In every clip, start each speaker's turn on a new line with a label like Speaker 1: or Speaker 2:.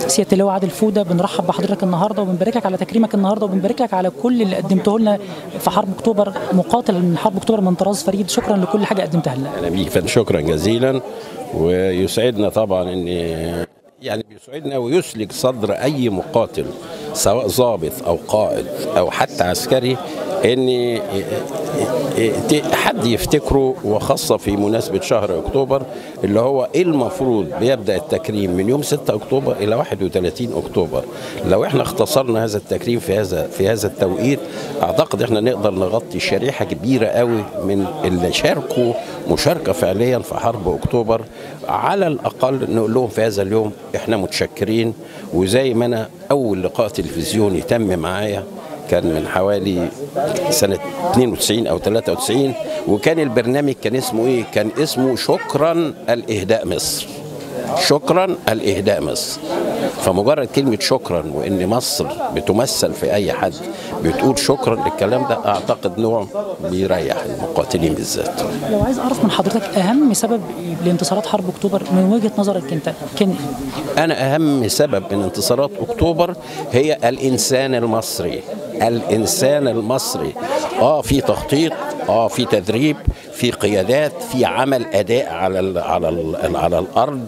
Speaker 1: سياده اللواء عادل فوده بنرحب بحضرتك النهارده وبنبارك لك على تكريمك النهارده وبنبارك لك على كل اللي قدمته لنا في حرب اكتوبر مقاتل من حرب اكتوبر من طراز فريد شكرا لكل حاجه قدمتها لنا
Speaker 2: اهلا بيك فندم شكرا جزيلا ويسعدنا طبعا ان يعني بيسعدنا ويسلك صدر اي مقاتل سواء ضابط او قائد او حتى عسكري ان حد يفتكره وخاصه في مناسبه شهر اكتوبر اللي هو ايه المفروض بيبدا التكريم من يوم 6 اكتوبر الى 31 اكتوبر لو احنا اختصرنا هذا التكريم في هذا في هذا التوقيت اعتقد احنا نقدر نغطي شريحه كبيره قوي من اللي شاركوا مشاركه فعليا في حرب اكتوبر على الاقل نقول لهم في هذا اليوم احنا متشكرين وزي ما انا اول لقاء تلفزيوني تم معايا كان من حوالي سنة 92 أو 93 وكان البرنامج كان اسمه إيه؟ كان اسمه شكرا الإهداء مصر شكرا الإهداء مصر فمجرد كلمة شكرا وإن مصر بتمثل في أي حد بتقول شكرا للكلام ده أعتقد نوع بيريح المقاتلين بالذات
Speaker 1: لو عايز أعرف من حضرتك أهم سبب لانتصارات حرب أكتوبر من وجهة نظرك أنت كان إيه؟
Speaker 2: أنا أهم سبب من انتصارات أكتوبر هي الإنسان المصري الإنسان المصري آه في تخطيط اه في تدريب في قيادات في عمل اداء على ال على ال على الارض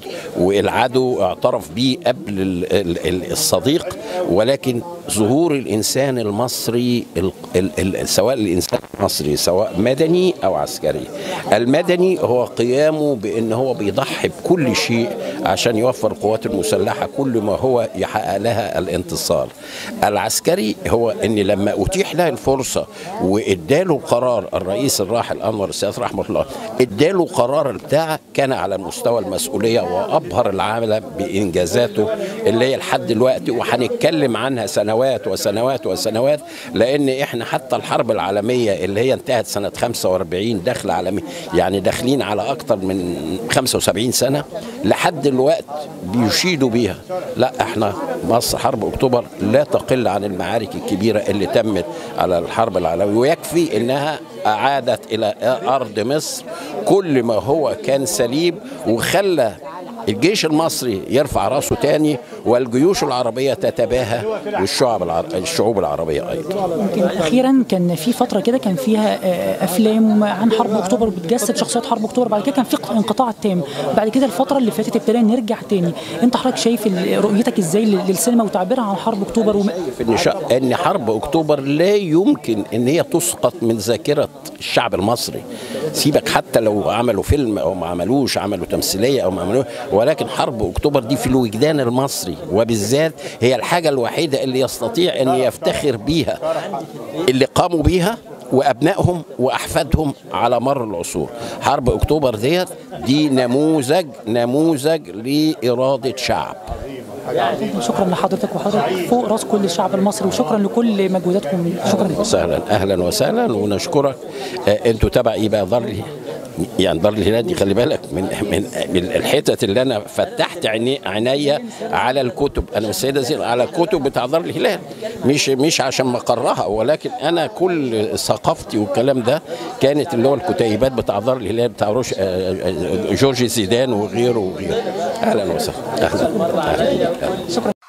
Speaker 2: والعدو اعترف به قبل ال ال الصديق ولكن ظهور الانسان المصري ال ال ال سواء الانسان المصري سواء مدني او عسكري المدني هو قيامه بان هو بيضحي بكل شيء عشان يوفر القوات المسلحه كل ما هو يحقق لها الانتصار العسكري هو ان لما اتيح له الفرصه واداله قرار الرئيس الراحل انور السادات رحمه الله اداله قرار بتاعه كان على مستوى المسؤوليه وابهر العالم بانجازاته اللي هي لحد دلوقتي وهنتكلم عنها سنوات وسنوات وسنوات لان احنا حتى الحرب العالميه اللي هي انتهت سنه 45 داخله عالميه يعني داخلين على اكثر من 75 سنه لحد دلوقت بيشيدوا بيها لا احنا مصر حرب اكتوبر لا تقل عن المعارك الكبيره اللي تمت على الحرب العالميه ويكفي انها أعادت إلى أرض مصر كل ما هو كان سليم وخلى الجيش المصري يرفع راسه تاني والجيوش العربية تتباهى والشعب العرب الشعوب العربية أيضا
Speaker 1: يمكن أخيرا كان في فترة كده كان فيها أفلام عن حرب أكتوبر بتجسد شخصيات حرب أكتوبر بعد كده كان في انقطاع تام بعد كده الفترة اللي فاتت ابتدينا نرجع تاني أنت حضرتك شايف رؤيتك إزاي للسينما وتعبيرها عن حرب أكتوبر وم...
Speaker 2: إن, شا... إن حرب أكتوبر لا يمكن إن هي تسقط من ذاكرة الشعب المصري سيبك حتى لو عملوا فيلم أو ما عملوش عملوا تمثيلية أو ما عملوش ولكن حرب أكتوبر دي في الوجدان المصري وبالذات هي الحاجة الوحيدة اللي يستطيع أن يفتخر بيها اللي قاموا بيها وابنائهم واحفادهم على مر العصور حرب اكتوبر ديت دي نموذج نموذج لاراده شعب
Speaker 1: شكرا لحضرتك وحضرتك فوق راس كل الشعب المصري وشكرا لكل مجهوداتكم شكرا لكم
Speaker 2: وسهلا اهلا وسهلا ونشكرك آه انتوا تبع ايه بقى ضري يعني دار الهلال دي خلي بالك من من من الحتت اللي انا فتحت عيني عينيا على الكتب انا السيده زين على الكتب بتاع دار الهلال مش مش عشان مقرها ولكن انا كل ثقافتي والكلام ده كانت اللي هو الكتيبات بتاع دار الهلال بتاع روش جورج زيدان وغيره وغيره اهلا وسهلا اهلا, أهلا.
Speaker 1: شكرا